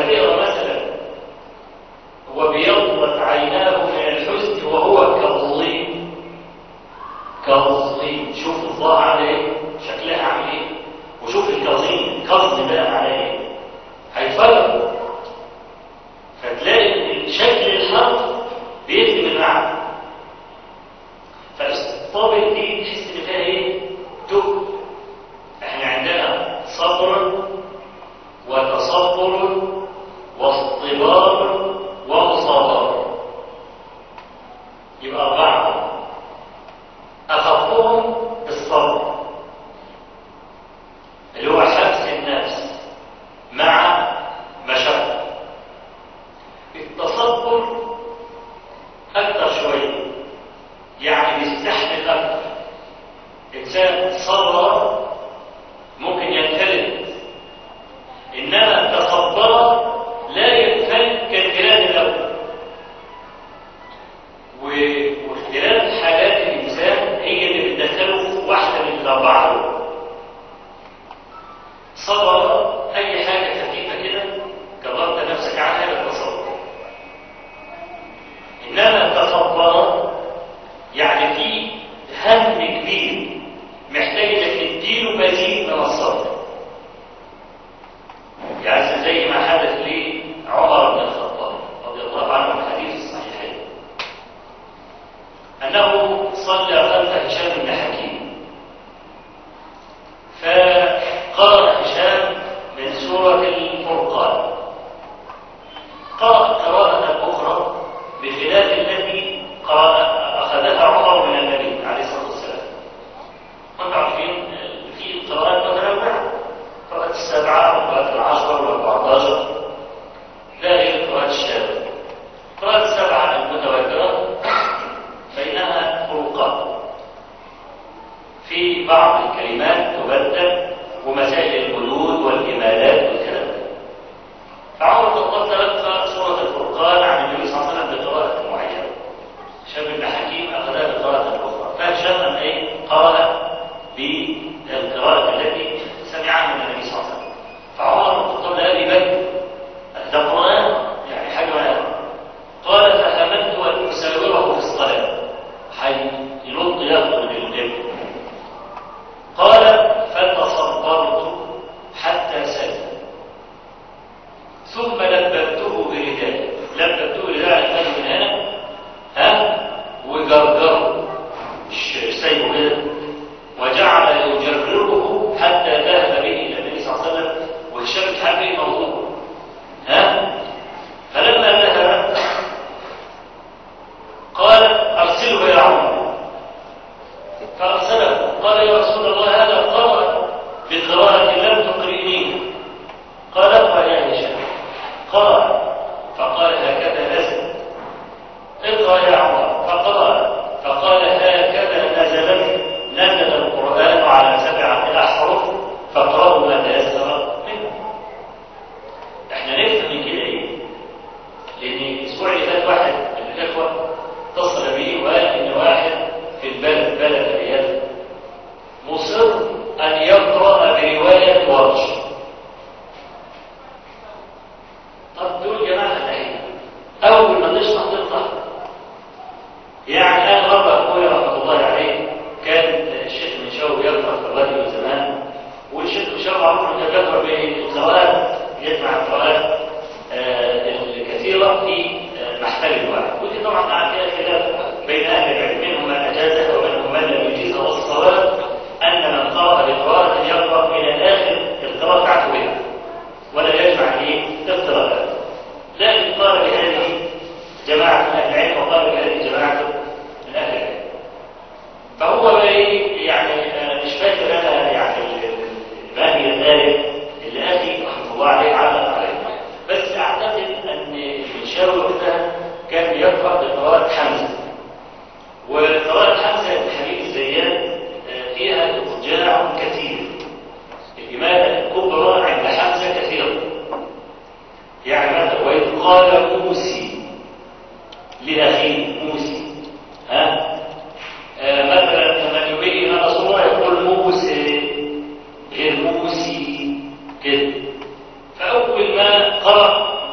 تقرا مثلا وبيضت عيناه من الحزن وهو كظيم كظيم شوف الظاهر على ايه شكلها عامل ايه وشوف الكظيم كظم ده على ايه هيتفرق فتلاقي إن شكل الحرف بيخدم المعنى فالطابق دي تحس ان فيها ايه دب احنا عندنا صبر وتصبر واصطبار ومصابرة يبقى أربعة أخفهم الصبر اللي هو حبس النفس مع مشقة التصبر أكثر شوية يعني بيستحمل أكثر إنسان صبر ممكن ينفلت إنما تصبر لا ينفلت كالبلاد الأول و- واختلاف حالات الإنسان هي اللي بتدخله في واحدة من الأربعة دول. صبر أي حاجة خفيفة كده كبرت نفسك عنها بالتصبر إنما تصبر يعني في هم كبير محتاج انك تديله مزيد من الصبر يعني زي ما حدث لعمر بن الخطاب رضي الله عنه في الحديث الصحيحين انه صلى خلف هشام بن حكيم فقرأ هشام من سورة الفرقان قرأ قراءة أخرى بخلاف التي قرأ أخذها عمر من النبي عليه الصلاة والسلام وانتم عارفين في قراءات متنوعة قراءة السبعة وقراءة العشرة والأربعتاشر لا غير قراءة الشاذة قراءة السبعة المتواترة بينها فروقات في بعض الكلمات تبدل ومسائل الحدود والإمالات والكلام ده فعمر بن الخطاب تلقى سورة الفرقان عن النبي صلى الله عليه وسلم بقراءة معينة هشام بن حكيم أخذها بقراءة أخرى فهشام أي قرأ بالقراءة التي سمعها من النبي صلى الله عليه وسلم فعمر بن الخطاب لا يبدل ده قرآن يعني حاجة ولا قال فهمت أن أساوره في الصلاة حي ينط ياخذ من الجبل قال فتصبرت حتى سلم ثم لببته برداء لببته برداء الفجر من هنا ها وجرجره مش سايبه كده وجعل يجرره حتى ذهب به الى النبي صلى الله عليه وسلم وهشام الحبيب موضوع ها فلما ذهب قال ارسله الى عمر فارسله قال يا رسول الله هذا قرأ بقراءة لم تقرئنيه قال اقرأ يا هشام قرأ فقال هكذا نزل اقرأ يا عمر فقرأ فقال هكذا نزلت نزل القرآن على سبعة أحرف فاقرأوا ما تيسر منه احنا نفهم من كده ايه؟ لأن الأسبوع اللي فات واحد من الإخوة اتصل بي وقال إن واحد في البلد بلد الرياض مصر أن يقرأ برواية ورش طب دول جماعة الأهل أول ما نشرح تطلع يعني أنا مرة أخويا رحمة الله عليه كان الشيخ منشاوي يقرأ في الراديو زمان والشيخ منشاوي معروف إنه كان يقرأ بالقراءات يجمع القراءات آه، الكثيرة في آه، محفل واحد ودي طبعا مع فيها خلاف بين أهل العلم منهم من أجازها ومنهم من لم يجيزها والصواب أن من قرأ بقراءة يقرأ إلى آخر القراءة بتاعته بها ولا يجمع ايه القراءات لكن قال بهذه جماعة من أهل العلم وقال بهذه جماعة من أهل العلم فهو بقى ايه يعني أنا مش فاكر أنا يعني ما هي ذلك اللي أخي رحمه الله عليه علق عليه بس أعتقد أن المنشاوي وقتها كان بيقرأ بقراءة حمزة وقراءة حمزة بن حبيب الزيات آه، فيها إضجاع كثير الإمالة الكبرى عند حمزة كثيرة يعني مثلا وإذ قال موسي لأخيه موسي ها آه مثلا لما يبين أن صنوع يقول موسى غير موسي كده فأول ما قرأ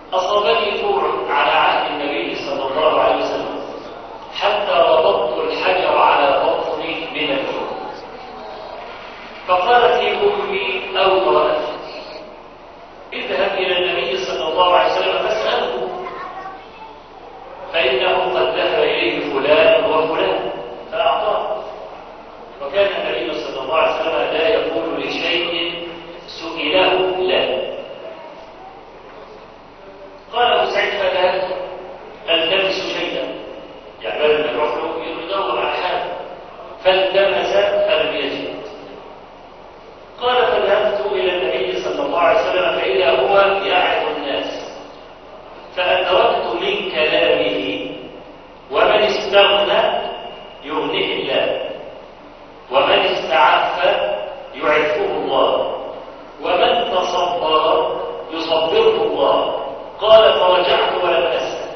أصابني جوع على عهد النبي صلى الله عليه وسلم حتى ربطت الحجر على بطني من الجوع فقالت لي أمي أو امرأتي اذهب إلى النبي صلى الله عليه وسلم فاسأله فإنه قد ذهب إليه فلان وفلان فأعطاه وكان النبي صلى الله عليه وسلم لا يقول لشيء سئله لا قال أبو سعيد فذهبت التمس شيئا يعني بدل ما يروح له يدور على حاجة فالتمس فلم يجد قال فذهبت إلى النبي صلى الله عليه وسلم فإذا هو يعظ الناس فأدركت من كلامه ومن استغنى يغنيه الله ومن استعف يعفه الله ومن تصبر يصبره الله قال فرجعت ولم أسأل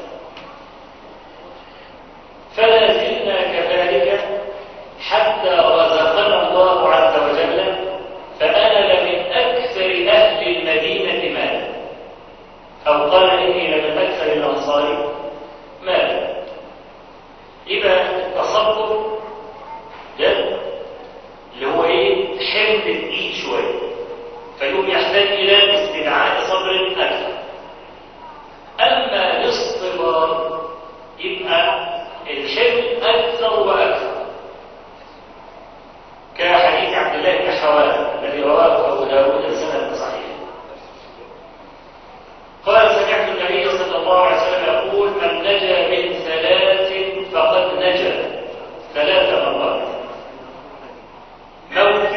فلا زلنا كذلك حتى رزقنا الله عز وجل فأنا لمن أكثر أهل المدينة مالا أو قال إني لمن أكثر الأنصار مالا يبقى التصبر ده اللي هو إيه حمل الإيد شوية فيقوم يحتاج إلى استدعاء صبر أكثر أما الاصطبار يبقى الحمل أكثر وأكثر كحديث عبد الله بن حوال الذي رواه أبو داود بسند صحيح قال سمعت النبي صلى الله عليه وسلم يقول من نجا من ثلاث فقد نجا ثلاث مرات موت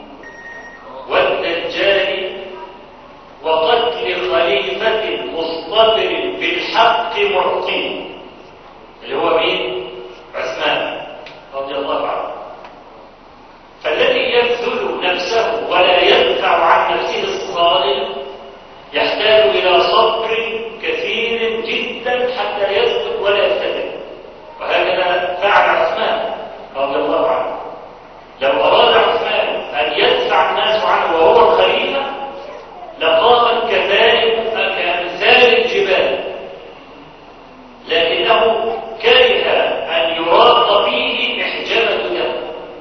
والدجال وقتل خليفة مصطبر بالحق معطي اللي هو مين؟ عثمان رضي الله عنه فالذي يبذل نفسه ولا يدفع عن نفسه الصائل يحتاج إلى صبر كثير جدا حتى يصبر ولا يفتتن وهكذا فعل عثمان رضي الله عنه لو أراد عثمان أن يدفع الناس عنه وهو الخليفة لقامت كذلك كأمثال الجبال لكنه كره أن يراق فيه محجمة دم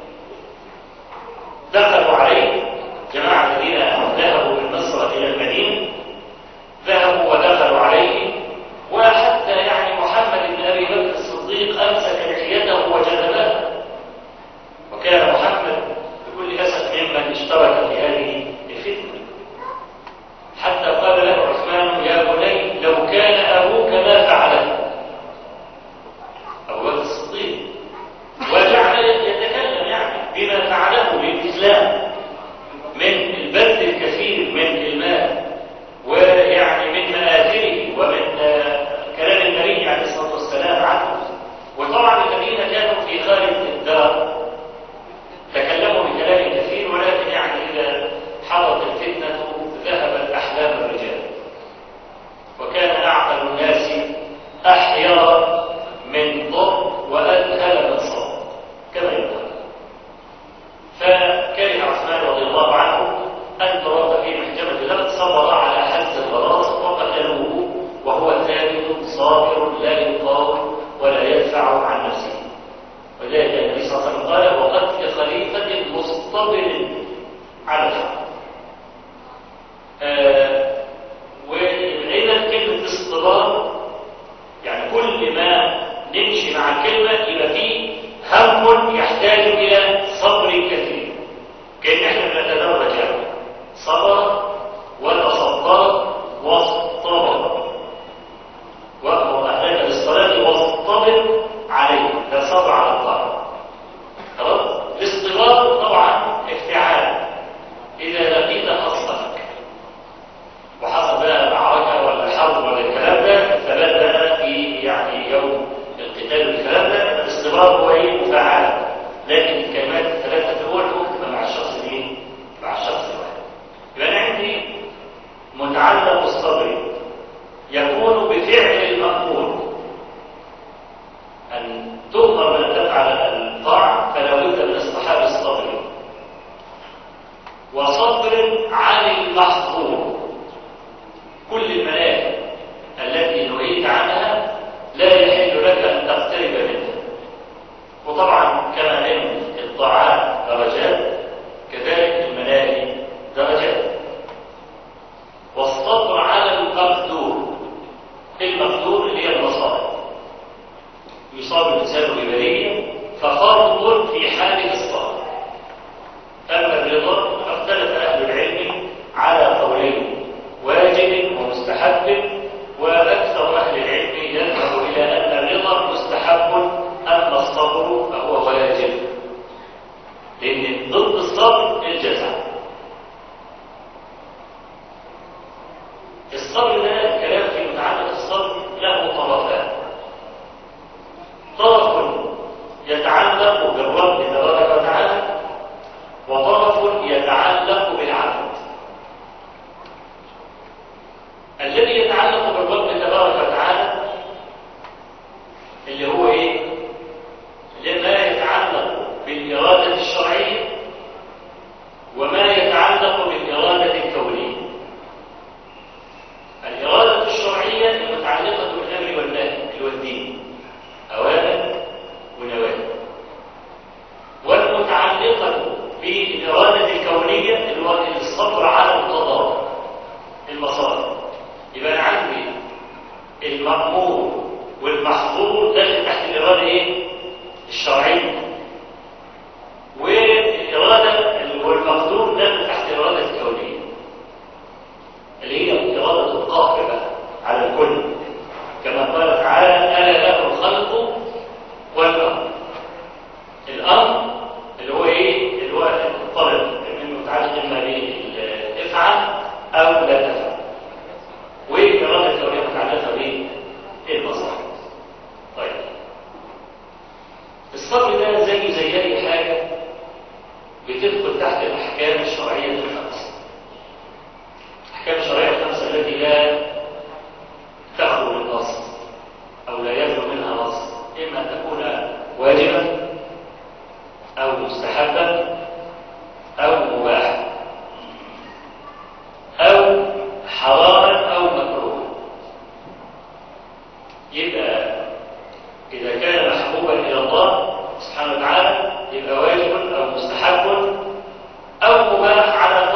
دخلوا عليه جماعة الذين ذهبوا من مصر إلى المدينة ذهبوا ودخلوا عليه وحتى يعني محمد بن أبي بكر الصديق أمسك لحيته وجذبها وكان محمد بكل أسف ممن اشترك في هذه الفتنة حتى قال له عثمان يا بني لو كان أبوك ما فعله أبو بكر الصديق وجعل يتكلم يعني بما فعله للإسلام من البذل الكثير من المال ويعني من مآثره ومن آه، كلام النبي عليه الصلاة والسلام عنه وطبعا الذين كانوا في خارج الدار تكلموا بكلام كثير ولكن يعني إذا حضرت الفتنة ذهبت أحلام الرجال وكان أعقل الناس أحير من ضب وأذهل من صوت كما يقول فكره عثمان رضي الله عنه أن ترد في محجمة لقد صبر على حز الغراس وقتلوه وهو ثابت صابر لا يقاوم ولا يدفع عن نفسه ولذلك النبي صلى الله عليه وسلم قال وقتل خليفة مصطبر على الحق آه وإذا كلمة اصطبار يعني كل ما نمشي مع الكلمة يبقى فيه هم يحتاج إلى صبر كثير كأن احنا بنتدرج يعني صبر وتصبر واصطبر وأمر أهلك بالصلاة واصطبر عليه ده صبر على الطاعة خلاص الاصطبار طبعا افتعال إذا الإرادة الشرعية وما يتعلق بالإرادة الكونية الإرادة الشرعية المتعلقة بالأمر والنهي والدين أوامر ونواهي والمتعلقة بالإرادة الكونية اللي هو الصبر على القضاء المصائب يبقى أنا عندي المأمور والمحظور داخل تحت الإرادة إيه؟ الشرعية والإرادة والمقدور داخل تحت الإرادة الكونية اللي هي إرادة القهر بقى على الكل كما قال تعالى ألا له الخلق والأمر الأمر اللي هو إيه؟ اللي هو الطلب من متعلق إما افعل أو لا تفعل والإرادة الكونية متعلقة بالمصلحة طيب الصبر ده زيه زي أي حاجة بتدخل تحت الأحكام الشرعية الخمسة الأحكام الشرعية الخمسة التي لا تخرج النص أو لا يخرج منها نص إما أن تكون واجبا أو مستحبا أو مباحا أو حراما أو مكروها يبقى إذا كان محبوبا إلى الله سبحانه وتعالى يبقى واجب أو مستحب أو مباح على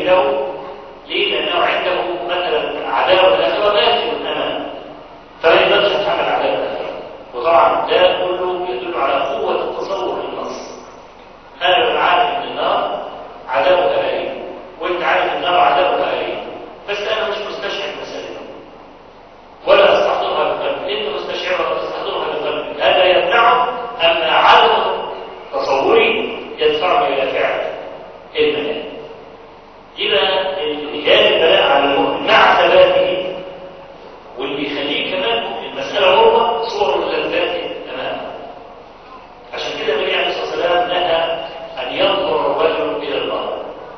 ينتمي له ليه؟ لأنه عنده مثلا عداوة الآخرة داخل الأمام فما يقدرش يتحمل عداوة الآخرة وطبعا ده كله يدل على قوة التصور للنص أنا ببقى عارف إن النار عذابها أليم وأنت عارف النار عذابها أليم بس أنا مش مستشعر المسألة دي ولا أستحضرها بقلبي أنت مستشعرها وتستحضرها بقلبي هذا يمنعه أما عدم تصوري يدفعني إلى فعل المنام يبقى الجانب البلاء على المؤمن مع ثباته واللي يخليه كمان المسألة غربة صور اللذات أمامه عشان كده النبي عليه الصلاة والسلام نهى أن ينظر الرجل إلى النار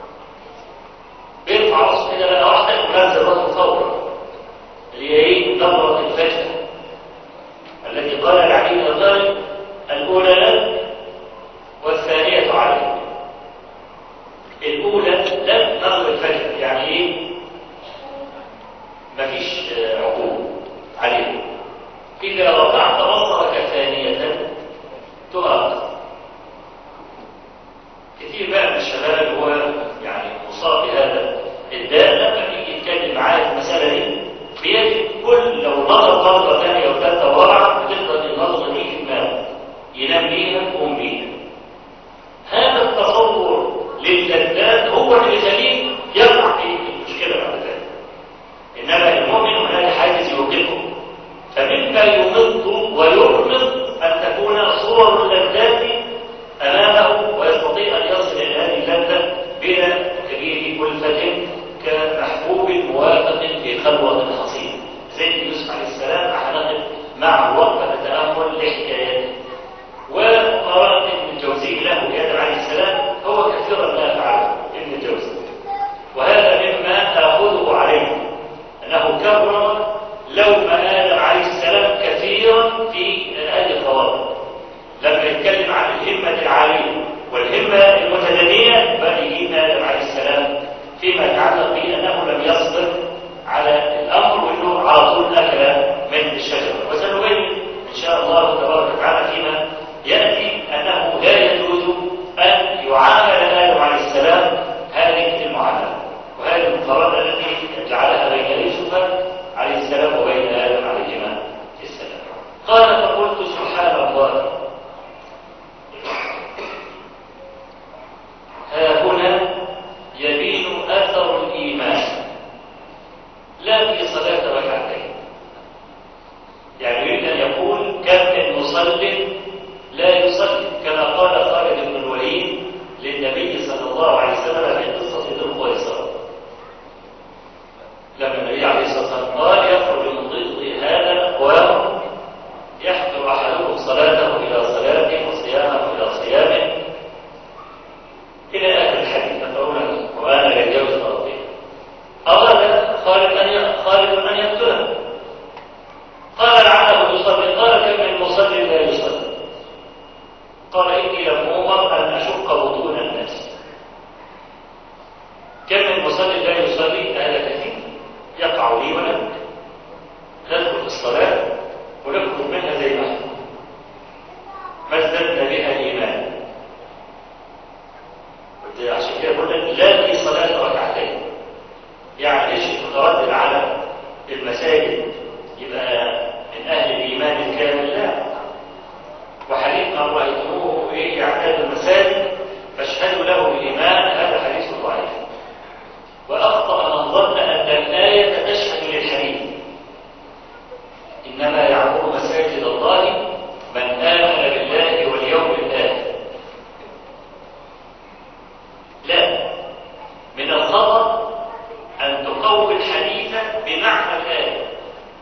بيرفع راسه كده بقى واحدة وينزل راسه فورا اللي هي إيه؟ نظرة الفجر التي قال العلي بن طالب الأولى لك والثانية عليك الأولى لم نظر الفجر يعني إيه؟ مفيش عقوبة عليه إذا رفعت بصرك ثانية تؤاخذ كتير بقى من الشباب اللي هو يعني مصاب بهذا الداء لما بيجي يتكلم معايا في المسألة دي بيجد كل لو نظر نظرة ثانية وثالثة ورابعة بتفضل النظرة دي في دماغه ينام بيها ويقوم بيها هذا التصور للذات هو اللي بيخليه يقع في المشكلة بعد ذلك إنما المؤمن هناك حاجز يوقفه فمما يمض ويرمض أن تكون صور اللذات أمامه ويستطيع أن يصل إلى هذه اللذة بلا كبير كلفة كمحبوب موافق في خلوة حصين زي يوسف عليه السلام أحدث مع الوقت التأمل لحكاياته وقرأت ابن الجوزي له بآدم عليه السلام هو كثيرا ما فعله ابن الجوزي وهذا مما آخذه عليه أنه كرر لوم آدم عليه السلام كثيرا في هذه الخواطر لما يتكلم عن الهمة العالية والهمة المتدنية بل يجيب آدم عليه السلام فيما يتعلق بأنه لم يصبر على الأمر وأنه على طول أكل من الشجرة وسنبين إن شاء الله تبارك وتعالى فيما يأتي أنه لا يجوز أن يعامل آدم عليه السلام هذه المعاملة وهذه المقارنة التي جعلها بين يوسف عليه السلام وبين آدم عليهما السلام قال فقلت سبحان الله ها هنا يبين أثر الإيمان لا في صلاة ركعتين يعني يريد أن يقول كم من مصل لا يصلي كما قال خالد بن الوليد للنبي صلى الله عليه وسلم في قصة ذو القيصر لما النبي عليه الصلاة والسلام قال يخرج من ضد هذا أقوام يحضر أحدهم صلاته إلى صلاته وصيامه إلى صيامه إلى آخر الحديث تقولون وأنا لا يتجاوز الأرضين أراد خالد أن خالد أن يقتله قال لعله يصلي قال كم من مصلي لا يصلي قال إني لم أمر أن أشق بطون الناس كم من مصلي لا يصلي هذا كثير يقع لي ولك ندخل في الصلاة ونخرج منها زي ما ما ازددنا بها إيمان عشان كده بقول لك لا في صلاة ركعتين يعني ايش متردد على المساجد يبقى من أهل الإيمان الكامل لا وحديث من رأيتموه إيه يعتاد المساجد فاشهدوا له بالإيمان هذا حديث ضعيف وأخطأ من ظن أن الآية تشهد للحديث إنما يعمر مساجد الله من آمن بالله واليوم الآخر لا من الخطأ أن تقوي الحديث بمعنى الآية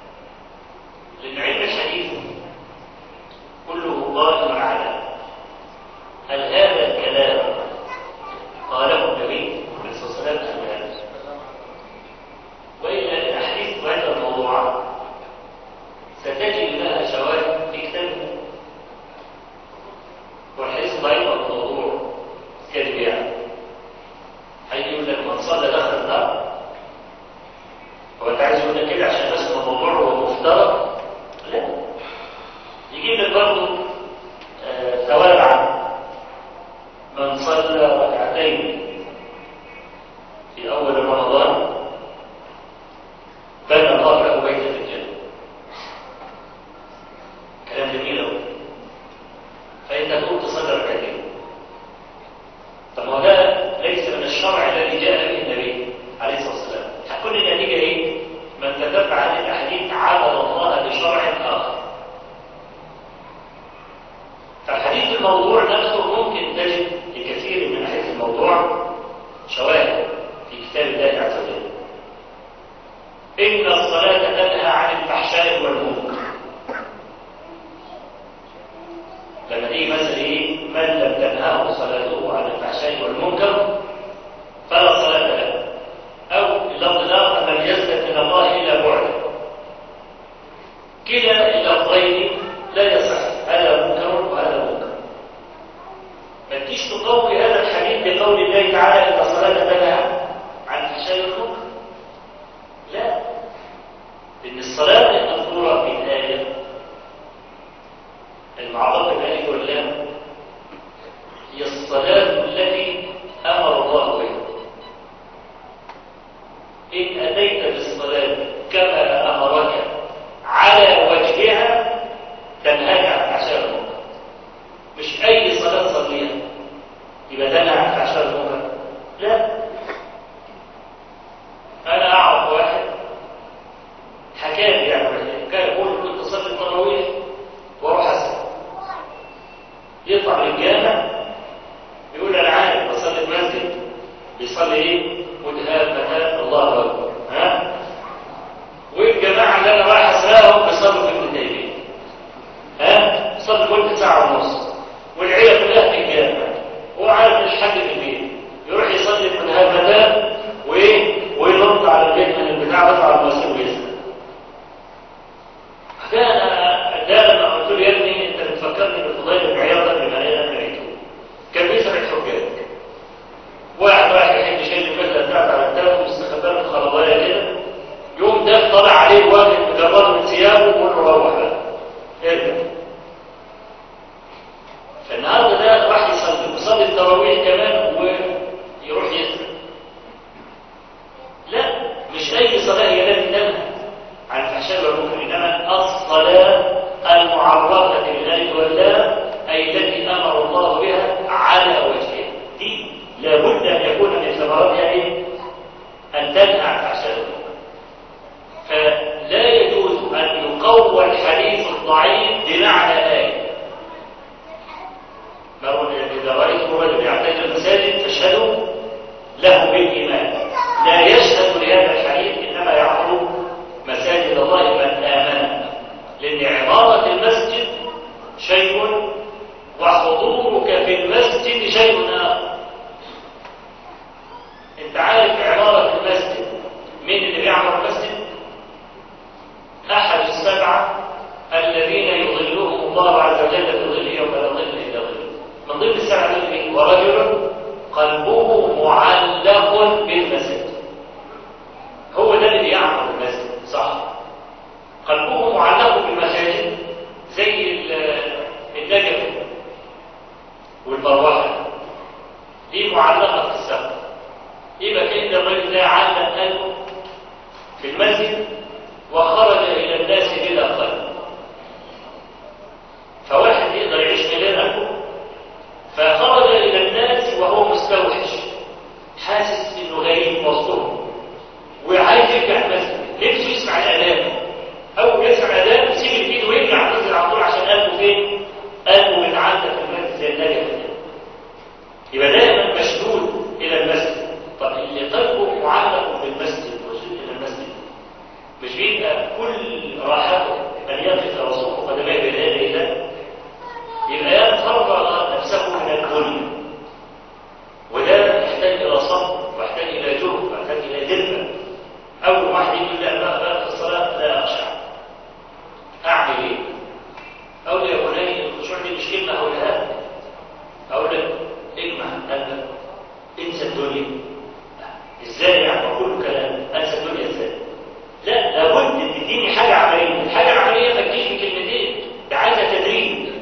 كتاب الله عز وجل إن الصلاة تنهى عن الفحشاء والمنكر لما تيجي مثلا ايه من لم تنهاه صلاته عن الفحشاء والمنكر فلا صلاة له أو اللفظ الآخر لم يزدد من الله إلا بعدا كلا اللفظين لا يصح هذا منكر وهذا منكر ما تجيش تقوي هذا الحديث بقول الله تعالى إن الصلاة تنهى عن الفحشاء والمنكر لا لأن الصلاة المذكورة في الآية المعرضة بالآية واللام هي الصلاة التي أمر الله بها إن أتيت بالصلاة كما أمرك على وجهها تنهاك عن فحشاء المنكر مش أي صلاة صليها يبقى تنهى عن فحشاء المنكر لا أنا أعرف واحد حكى لي يعني كان يقول كنت أصلي التراويح وأروح أسأل يطلع من الجامع يقول أنا عارف بصلي في مسجد بيصلي إيه؟ متهافة الله أكبر ها؟ والجماعة اللي أنا رايح أسرقهم بيصلوا في ابن تيمية ها؟ بيصلي كل ساعة ونص والعيلة كلها في الجامع هو عارف مش حد في البيت يروح يصلي متهافة وإيه؟ وينط على البيت من البتاع ويطلع على المسجد ويسأل كان ده لما قلت له يا ابني انت بتفكرني بالفضيل بن عياض بما انا رايته كان بيسرق الحجاج واحد رايح يحب شيء الفتله بتاعته على التاف واستخبى له خربايه كده يوم ده طلع عليه واحد مجرد من ثيابه وقول له روح بقى ارجع فالنهارده ده راح يصلي ويصلي التراويح كمان ويروح يسرق لا مش اي صلاه هي التي تنهى عن الفحشاء والمنكر انما الصلاه المعرفه بالالف واللام اي التي امر الله بها على وجهها دي لابد ان يكون من ثمراتها ايه؟ ان تنهى عن الفحشاء والمنكر فلا يجوز ان يقوى الحديث الضعيف بمعنى ايه اذا رايتم رجل يعتاد المساجد فاشهدوا له بالايمان لا يشهد لهذا الحديث انما يعقل مساجد الله من آمن لأن عمارة المسجد شيء وحضورك في المسجد شيء آخر أنت عارف عمارة المسجد مين اللي بيعمر المسجد؟ أحد السبعة الذين يظلهم الله عز وجل في ظله يوم لا ظل إلا ظله من ضمن السبعة دول ورجل قلبه معلق بالمسجد هو ده اللي بيعمر المسجد صح قلبه معلق بالمساجد زي النجف والمروحه دي معلقه في السقف يبقى كان الراجل ده علق قلبه في المسجد وخرج الى الناس بلا قلب فواحد يقدر يعيش من غير قلبه فخرج الى الناس وهو مستوحش حاسس انه غريب وسطهم وعايز يرجع المسجد نفسه يسمع الاذان اول ما يسمع الاذان يسيب الايد ويرجع ينزل على طول عشان قلبه فين؟ قلبه متعلق في المسجد زي النجف كده يبقى دائما مشدود الى المسجد طب اللي قلبه معلق بالمسجد وشد الى المسجد مش بيبقى كل راحته ان يقف رسول قدميه بين يدي الله يبقى يتفرغ نفسه من الدنيا وده يحتاج الى صبر ويحتاج الى جهد ويحتاج الى دفء اول واحد يقول لا لا لا في الصلاه لا اخشع اعمل ايه اقول يا بني الخشوع دي مش كلمه هقولها اقول لك اجمع قلبك انسى الدنيا ازاي يعني اقول كلام انسى الدنيا ازاي لا لابد ان تديني حاجه عمليه الحاجه العمليه ما تجيش بكلمتين ده عايزه تدريب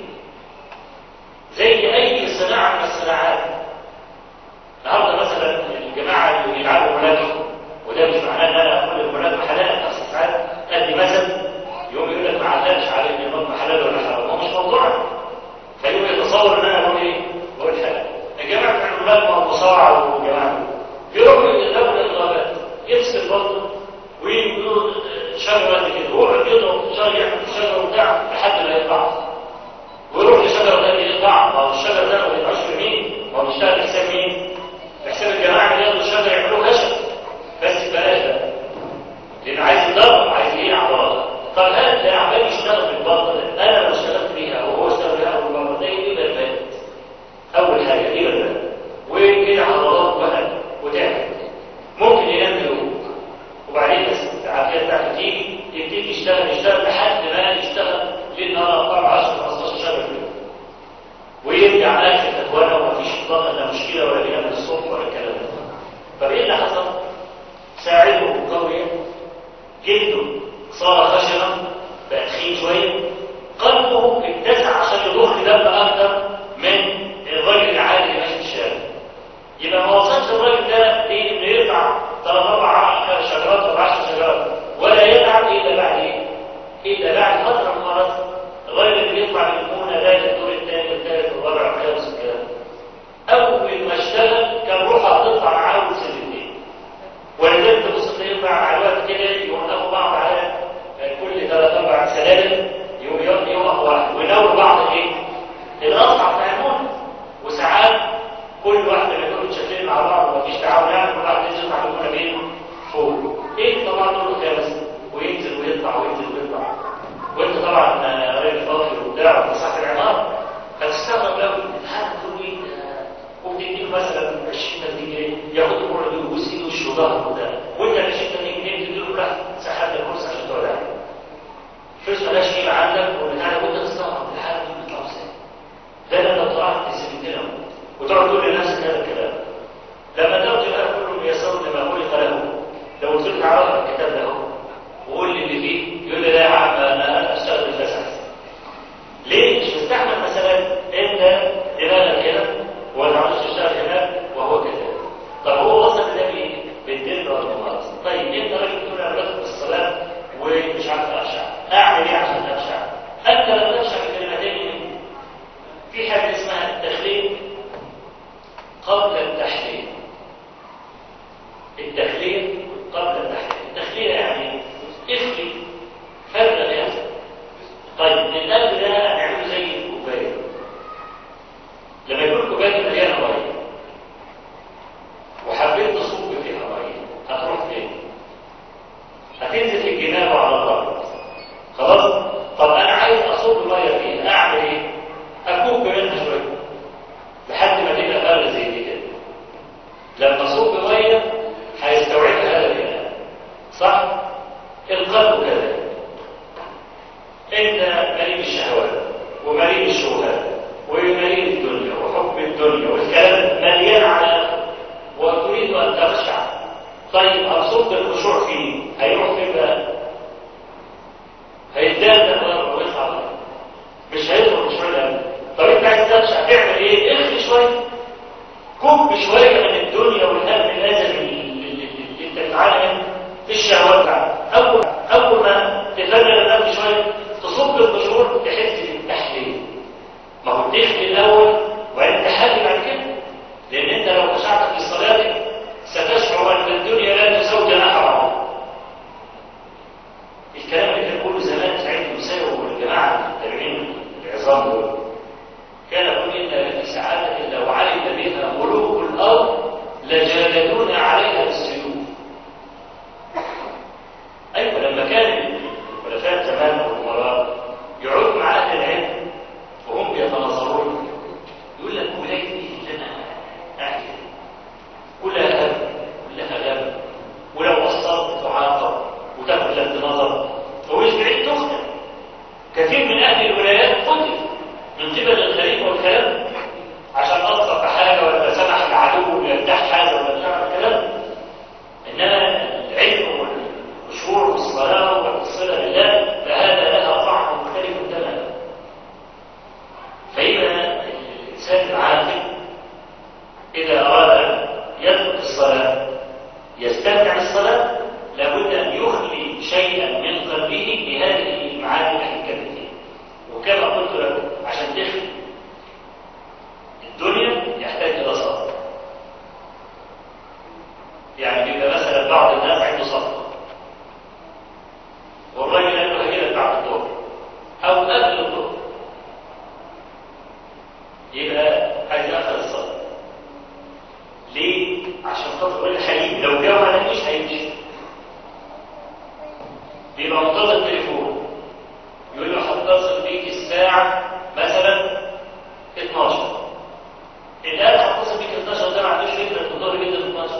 زي اي صناعه من الصناعات النهارده مثلا الجماعه اللي بيلعبوا ملاكمه وده مش معناه ان انا اقول الملاكمه حلال اصل ساعات ادي مثل يوم يقول لك ما علقش على ان الملاكمه حلال ولا حرام هو مش موضوع فيقوم يتصور ان انا بقول ايه؟ بقول حلال الجماعه بتاع الملاكمه والمصارعه والجماعه يروحوا يذهبوا للغابات يمسك البطل ويقولوا شجره قد كده ويقعد يضرب شجره يعمل شجره بتاع لحد ما يقطع ويروح لشجره ثانيه يقطع ما هو الشجره ده ما يقطعش في مين؟ ما هو بيشتغل بحساب مين؟ بحساب الجماعه اللي ياخدوا الشجره يعملوه خشب يقطع ثلاث اربع شجرات ولا 10 شجرات ولا يتعب الا بعد ايه؟ الا بعد فتره من المرض الراجل اللي بيطلع من المونه ده الدور الثاني والثالث والرابع والخامس والكلام اول ما اشتغل كان روحه هتطلع معاه وسلمتين ولذلك تبص تلاقيه مع الوقت كده يوقفوا بعض على كل ثلاث اربع سلالم يقف يقف واحد وينور بعض ايه؟ الاصعب بتاع المونه وساعات كل واحد من دول شكلين مع بعض ومفيش تعاون يعني كل واحد ينزل يطلع المونه بين فوق ايه طبعا دول خامس وينزل ويطلع وينزل ويطلع وانت طبعا راجل فاضي وبتاع وانت صاحب العماره فتستغرب لو هذا كله ايه وبتديك مثلا 20 جنيه ياخد المره دي ويبوس ايده وشه وظهره وده وانت ال 20 جنيه تديله راح سحب الكرسي عشان تقعد عليه فلوس مالهاش قيمه عندك وبتاع وانت تستغرب الحاجه دي بتطلع ازاي ده لما طلعت تسلمتنا وتقعد تقول لنفسك هذا الكلام لما ترجع بقى كله يسر لما خلق له لو قلت له تعالى الكتاب ده اهو وقول لي اللي فيه يقول لي لا يا عم انا اشتغل بالفلوس احسن ليه مش مستحمل مثلا انت دماغك هنا ولا عاوز تشتغل هناك وهو كذلك طب هو وصل ده بايه؟ بالدين ولا بالمرض طيب انت راجل تقول انا بدخل الصلاه ومش عارف اخشع اعمل ايه عشان اخشع؟ انت لما تخشع بكلمتين في حاجه اسمها التخليل قبل التحليل التخليل قبل التحليل التخليل يعني اخلي فرق يا طيب القلب ده هنعمله زي الكوبايه لما يكون كوبايه مليانه ميه وحبيت تصب فيها ميه هتروح فين؟ هتنزل في الجناب على الارض خلاص؟ طب انا عايز اصب ميه فيها اعمل ايه؟ اكوب منها شويه لحد ما تبقى فرق زي دي كده لما اصب ميه هيستوعبها هذا الكلام صح؟ القلب كذلك انت مليء بالشهوات ومليء بالشبهات ومليء بالدنيا وحب الدنيا والكلام مليان على وتريد ان تخشع طيب ابسط الخشوع فيه هيروح فين بقى؟ هيتدال بره ويطلع بره مش هيدخل خشوع القلب طب انت عايز تخشع تعمل ايه؟ اخلي شويه كب شويه من الدنيا والهم الازلي اللي انت بتعاني في الشهوات بتاعتك اول اول ما تفرغ القلب شويه تصب القشور تحس بالتحليل ما هو تخلي الاول وبعدين تحلي بعد كده لان انت لو خشعت في صلاتك ستشعر ان الدنيا لا تساوي جناح بعض الكلام اللي كان بيقوله زمان سعيد بن مسيب والجماعه التابعين العظام دول كان يقول ان في سعاده لو علم بها ملوك الارض لجالدونا عليها بالسيوف ايوه لما كان الخلفاء زمان والامراء يقعدوا مع اهل العلم وهم بيتناظرون يقول لك ولايه دي اللي انا قاعد كلها هم كلها غم ولو قصرت تعاقب وتاخد لفت نظر فمش بعيد تخطئ كثير من اهل الولايات قتل من قبل الخليفه والكلام عشان اقصر في حاجه ولا سمح العدو يرتاح حاجه ولا بتاع الكلام انما العلم والخشوع والصلاه والصله بالله فهذا لها طعم مختلف تماما فإذا الإنسان العاقل إذا أراد أن يترك الصلاة يستمتع بالصلاة لابد أن يخلي شيئا من قلبه بهذه المعاني التي نتكلم فيها وكما قلت لكم عشان تخلي الدنيا يحتاج إلى صبر يعني بيبقى مثلا بعض الناس عنده صبر والراجل قال له هجيلك بعد الظهر او قبل الظهر يبقى عايز ياخر الصلاه ليه عشان خاطر الراجل هيجي لو جه ما لقيش هيمشي بيبقى منتظر التليفون يقول له هتصل بيك الساعه مثلا 12 اللي قال هتصل بيك 12 ده ما عندوش فكره الظهر جدا 12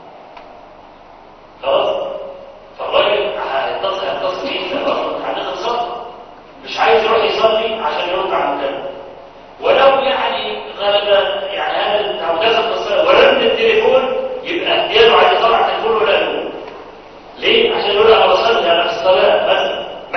خلاص فالراجل هيتصل هيتصل بيه هناخد صف مش عايز يروح يصلي عشان يرد على المكالمه ولو يعني غالبا يعني هذا او دخل في الصلاه ورن التليفون يبقى احتياجه عايز يطلع التليفون ولا له ليه؟ عشان يقول انا بصلي انا في الصلاه بس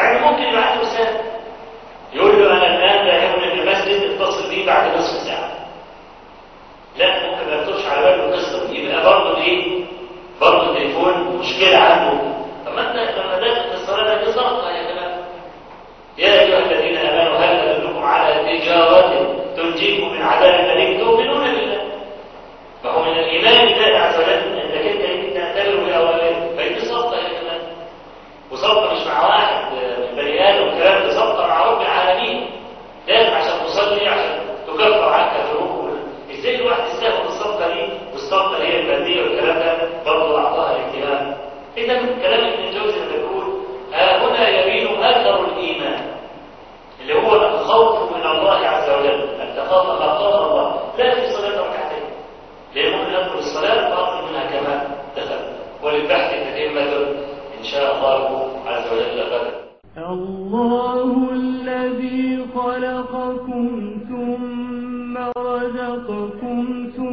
عز وجل انك انت يمكن تعتبر باوامره فدي صفقه يا كمان وصفقه مش مع واحد من بني ادم والكلام ده صفقه مع رب العالمين لازم عشان تصلي عشان تكفر عنك ذنوب ازاي الواحد يستاخد الصفقه دي والصفقه اللي هي الماديه والكلام ده برضه اعطاها الاهتمام اذا كلام ابن الجوزي اللي بيقول ها هنا يبين اثر الايمان اللي هو الخوف من الله عز وجل ان تخاف مقام الله لا في صلاه ركعتين لان ممكن ندخل الصلاه واخذ منها كمان دخل وللبحث تتمه ان شاء الله عز وجل غدا الله الذي خلقكم ثم رزقكم ثم